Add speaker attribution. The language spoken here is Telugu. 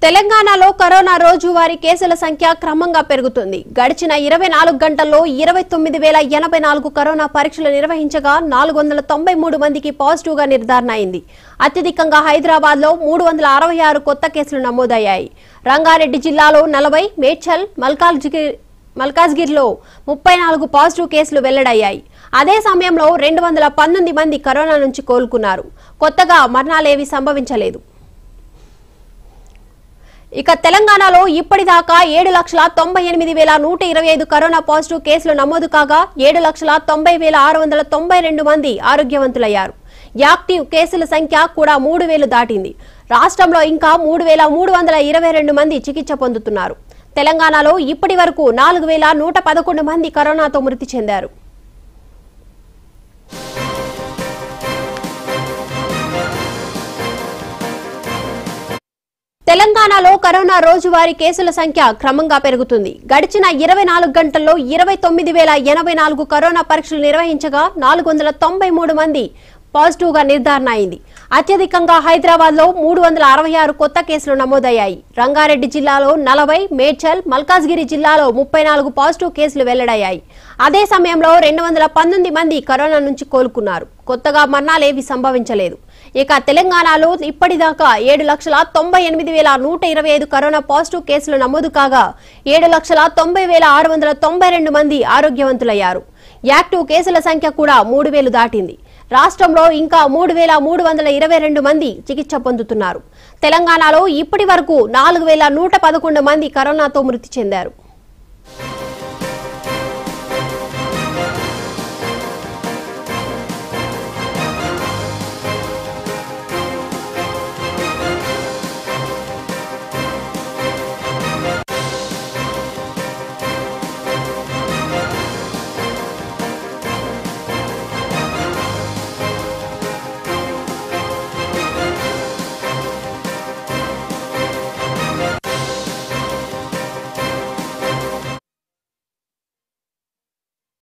Speaker 1: తెలంగాణలో కరోనా రోజువారీ కేసుల సంఖ్య క్రమంగా పెరుగుతుంది గడిచిన ఇరవై నాలుగు గంటల్లో ఇరవై తొమ్మిది వేల ఎనభై నాలుగు కరోనా పరీక్షలు నిర్వహించగా నాలుగు వందల తొంభై మూడు మందికి పాజిటివ్ గా నిర్ధారణ అయింది అత్యధికంగా హైదరాబాద్ లో మూడు వందల అరవై ఆరు కొత్త కేసులు నమోదయ్యాయి రంగారెడ్డి జిల్లాలో నలభై మేడ్చల్ మల్కాజ్గిరి మల్కాజ్గిరిలో ముప్పై నాలుగు పాజిటివ్ కేసులు వెల్లడయ్యాయి అదే సమయంలో రెండు వందల పంతొమ్మిది మంది కరోనా నుంచి కోలుకున్నారు కొత్తగా మరణాలేవీ సంభవించలేదు ఇక తెలంగాణలో ఇప్పటిదాకా ఏడు లక్షల తొంభై ఎనిమిది వేల నూట ఇరవై ఐదు కరోనా పాజిటివ్ కేసులు నమోదు కాగా ఏడు లక్షల తొంభై వేల ఆరు వందల తొంభై రెండు మంది ఆరోగ్యవంతులయ్యారు యాక్టివ్ కేసుల సంఖ్య కూడా మూడు వేలు దాటింది రాష్ట్రంలో ఇంకా మూడు వేల మూడు వందల ఇరవై రెండు మంది చికిత్స పొందుతున్నారు తెలంగాణలో ఇప్పటి వరకు నాలుగు వేల నూట పదకొండు మంది కరోనాతో మృతి చెందారు తెలంగాణలో కరోనా రోజువారీ కేసుల సంఖ్య క్రమంగా పెరుగుతుంది గడిచిన ఇరవై నాలుగు గంటల్లో ఇరవై తొమ్మిది వేల ఎనభై నాలుగు కరోనా పరీక్షలు నిర్వహించగా నాలుగు వందల తొంభై మూడు మంది పాజిటివ్ గా నిర్ధారణ అయింది అత్యధికంగా హైదరాబాద్ లో మూడు వందల అరవై ఆరు కొత్త కేసులు నమోదయ్యాయి రంగారెడ్డి జిల్లాలో నలభై మేడ్చల్ మల్కాజ్గిరి జిల్లాలో ముప్పై నాలుగు పాజిటివ్ కేసులు వెల్లడయ్యాయి అదే సమయంలో రెండు వందల పంతొమ్మిది మంది కరోనా నుంచి కోలుకున్నారు కొత్తగా మరణాలేవి సంభవించలేదు ఇక తెలంగాణలో ఇప్పటిదాకా ఏడు లక్షల తొంభై ఎనిమిది వేల నూట ఇరవై ఐదు కరోనా పాజిటివ్ కేసులు నమోదు కాగా ఏడు లక్షల తొంభై వేల ఆరు వందల తొంభై రెండు మంది ఆరోగ్యవంతులయ్యారు యాక్టివ్ కేసుల సంఖ్య కూడా మూడు వేలు దాటింది రాష్ట్రంలో ఇంకా మూడు వేల మూడు వందల ఇరవై రెండు మంది చికిత్స పొందుతున్నారు తెలంగాణలో ఇప్పటి వరకు నాలుగు వేల నూట పదకొండు మంది కరోనాతో మృతి చెందారు